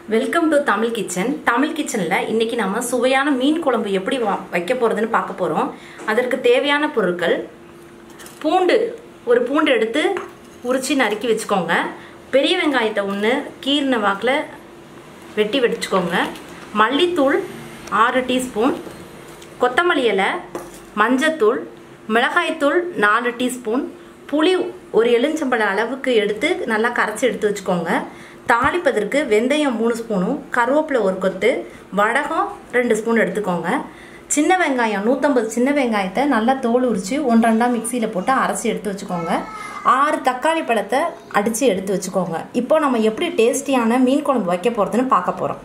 welcome to Tamil kitchen Tamil கிச்சனில் இன்னைக்கு நம்ம சுவையான மீன் குழம்பு எப்படி வா- வைக்க போகிறதுன்னு பார்க்க போகிறோம் அதற்கு தேவையான பொருட்கள் பூண்டு ஒரு பூண்டு எடுத்து உரிச்சு நறுக்கி வச்சுக்கோங்க பெரிய வெங்காயத்தை ஒன்று கீரின வாக்கில் வெட்டி வச்சுக்கோங்க மல்லித்தூள் ஆறு டீஸ்பூன் கொத்தமல்லி இலை மஞ்சத்தூள் மிளகாய்த்தூள் நாலு டீஸ்பூன் புளி ஒரு எலுஞ்சம்பழ அளவுக்கு எடுத்து நல்லா கரைச்சி எடுத்து வச்சுக்கோங்க தாளிப்பதற்கு வெந்தயம் மூணு ஸ்பூனும் கருவேப்பிலை ஒரு கொத்து வடகம் ரெண்டு ஸ்பூன் எடுத்துக்கோங்க சின்ன வெங்காயம் நூற்றம்பது சின்ன வெங்காயத்தை நல்லா தோல் உரித்து ஒன்று ரெண்டா மிக்சியில் போட்டு அரைச்சி எடுத்து வச்சுக்கோங்க ஆறு தக்காளி பழத்தை அடித்து எடுத்து வச்சுக்கோங்க இப்போ நம்ம எப்படி டேஸ்டியான மீன் குழம்பு வைக்க போகிறதுன்னு பார்க்க போகிறோம்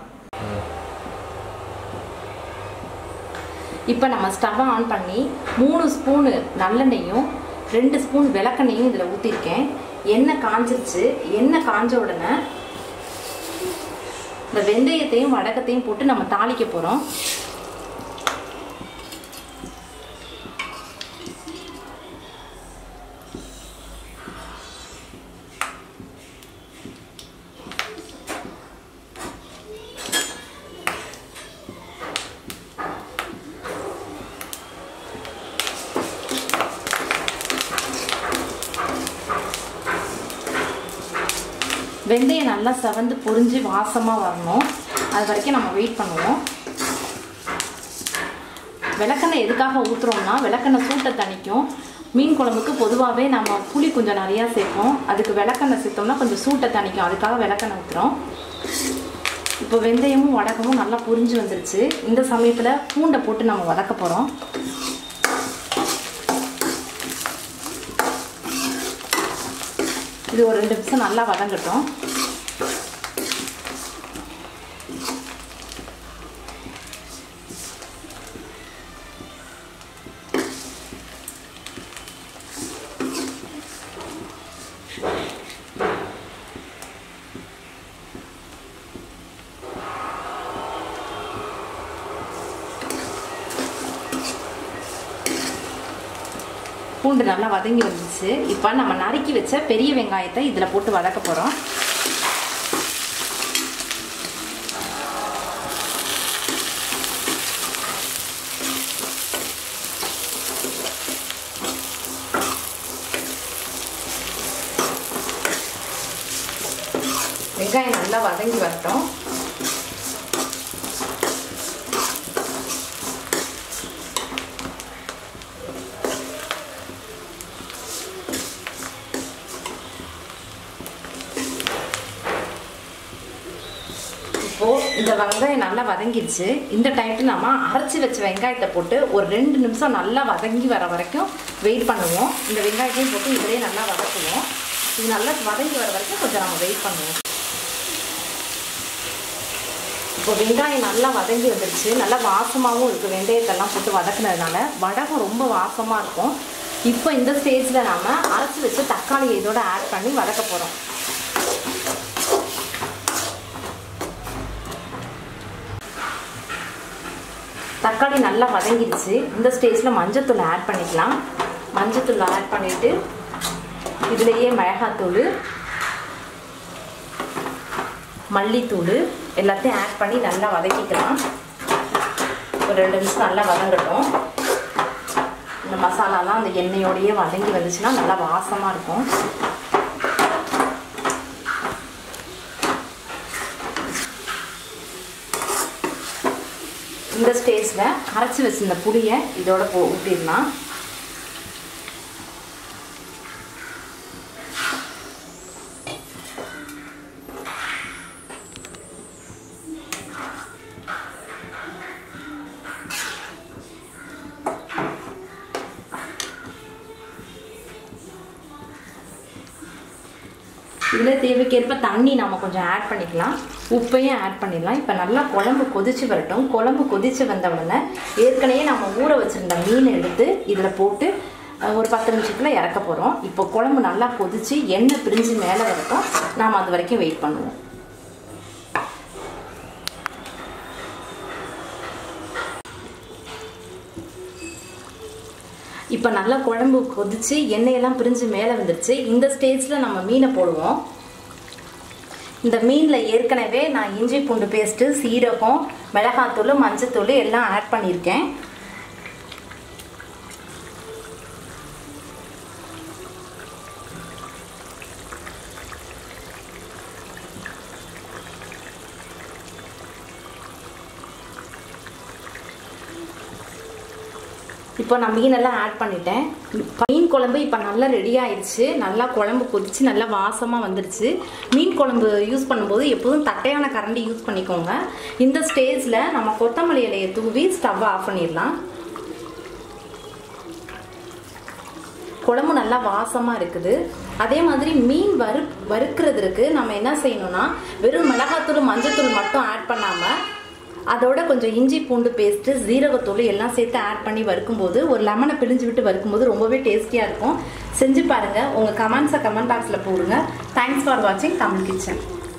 இப்போ நம்ம ஸ்டவ்வை ஆன் பண்ணி மூணு ஸ்பூனு நல்லெண்ணெயும் ரெண்டு ஸ்பூன் விளக்கெண்ணையும் இதில் ஊற்றிருக்கேன் எண்ணெய் காஞ்சிருச்சு எண்ணெய் காஞ்ச உடனே இந்த வெந்தயத்தையும் வடகத்தையும் போட்டு நம்ம தாளிக்க போகிறோம் வெந்தயம் நல்லா செவந்து பொரிஞ்சு வாசமாக வரணும் அது வரைக்கும் நம்ம வெயிட் பண்ணுவோம் விளக்கெண்ணெய் எதுக்காக ஊற்றுறோம்னா விளக்கெண்ணெய் சூட்டை தணிக்கும் மீன் குழம்புக்கு பொதுவாகவே நம்ம புளி கொஞ்சம் நிறையா சேர்ப்போம் அதுக்கு விளக்கெண்ணெய் சேர்த்தோம்னா கொஞ்சம் சூட்டை தணிக்கும் அதுக்காக விளக்கெண்ணெய் ஊற்றுறோம் இப்போ வெந்தயமும் வடகமும் நல்லா பொரிஞ்சு வந்துருச்சு இந்த சமயத்தில் பூண்டை போட்டு நம்ம வதக்க போகிறோம் இது ஒரு ரெண்டு நிமிஷம் நல்லா வதங்கட்டும் பூண்டு நல்லா வதங்கி வந்துச்சு இப்போ நம்ம நறுக்கி வச்ச பெரிய வெங்காயத்தை இதில் போட்டு வதக்க போகிறோம் வெங்காயம் நல்லா வதங்கி வரட்டும் இப்போ இந்த வெங்காயம் நல்லா வதங்கிடுச்சு இந்த டைத்துல நம்ம அரைச்சி வச்ச வெங்காயத்தை போட்டு ஒரு ரெண்டு நிமிஷம் நல்லா வதங்கி வர வரைக்கும் வெயிட் பண்ணுவோம் இந்த வெங்காயத்தையும் போட்டு இதிலே நல்லா வதக்குவோம் இது நல்லா வதங்கி வர வரைக்கும் கொஞ்சம் நம்ம வெயிட் பண்ணுவோம் இப்போ வெங்காயம் நல்லா வதங்கி வந்துருச்சு நல்லா வாசமாகவும் இருக்குது வெந்தயத்தெல்லாம் போட்டு வதக்குனதுனால வடகம் ரொம்ப வாசமாக இருக்கும் இப்போ இந்த ஸ்டேஜில் நாம் அரைச்சி வச்சு தக்காளி இதோட ஆட் பண்ணி வதக்க போகிறோம் தக்காளி நல்லா வதங்கிடுச்சு இந்த ஸ்டேஜில் மஞ்சத்தூள் ஆட் பண்ணிக்கலாம் மஞ்சத்தூள் ஆட் பண்ணிவிட்டு இதுலேயே மிளகாத்தூள் மல்லித்தூள் எல்லாத்தையும் ஆட் பண்ணி நல்லா வதக்கிக்கலாம் ஒரு ரெண்டு நிமிஷம் நல்லா வதங்கட்டும் இந்த மசாலாலாம் அந்த எண்ணெயோடையே வதங்கி வந்துச்சுன்னா நல்லா வாசமாக இருக்கும் இந்த ஸ்டேஜில் அரைச்சி வச்சிருந்த புளியை இதோட போ ஊற்றிடலாம் இதில் தேவைக்கேற்ப தண்ணி நம்ம கொஞ்சம் ஆட் பண்ணிக்கலாம் உப்பையும் ஆட் பண்ணிடலாம் இப்போ நல்லா குழம்பு கொதிச்சு வரட்டும் குழம்பு கொதிச்சு வந்த உடனே ஏற்கனவே நம்ம ஊற வச்சுருந்த மீனை எடுத்து இதில் போட்டு அஹ், ஒரு பத்து நிமிஷத்தில் இறக்க போகிறோம் இப்போ குழம்பு நல்லா கொதிச்சு எண்ணெய் பிரிஞ்சு மேலே வரட்டும் நாம் அது வரைக்கும் வெயிட் பண்ணுவோம் இப்போ நல்லா குழம்பு கொதிச்சு எண்ணெயெல்லாம் பிரிஞ்சு மேலே வந்துருச்சு இந்த ஸ்டேஜில் நம்ம மீனை போடுவோம் இந்த மீனில் ஏற்கனவே நான் இஞ்சி பூண்டு பேஸ்ட்டு சீரகம் மிளகாத்தூள் மஞ்சத்தூள் எல்லாம் ஆட் பண்ணியிருக்கேன் இப்போ நான் மீனெல்லாம் ஆட் பண்ணிட்டேன் மீன் குழம்பு இப்போ நல்லா ரெடி ஆயிடுச்சு நல்லா குழம்பு கொதிச்சு நல்லா வாசமாக வந்துடுச்சு மீன் குழம்பு யூஸ் பண்ணும்போது எப்போதும் தட்டையான கரண்டி யூஸ் பண்ணிக்கோங்க இந்த ஸ்டேஜில் நம்ம கொத்தமல்லி இலையை தூவி ஸ்டவ்வை ஆஃப் பண்ணிடலாம் குழம்பு நல்லா வாசமாக இருக்குது அதே மாதிரி மீன் வறு வறுக்கிறதுக்கு நம்ம என்ன செய்யணும்னா வெறும் மிளகாத்தூள் மஞ்சத்தூள் மட்டும் ஆட் பண்ணாமல் அதோட கொஞ்சம் இஞ்சி பூண்டு பேஸ்ட்டு ஜீரகத்தூள் எல்லாம் சேர்த்து ஆட் பண்ணி வறுக்கும்போது ஒரு லெமனை பிழிஞ்சு விட்டு வறுக்கும்போது ரொம்பவே டேஸ்டியாக இருக்கும் செஞ்சு பாருங்கள் உங்கள் கமெண்ட்ஸை கமெண்ட் பாக்ஸில் போடுங்க தேங்க்ஸ் ஃபார் வாட்சிங் தமிழ் கிச்சன்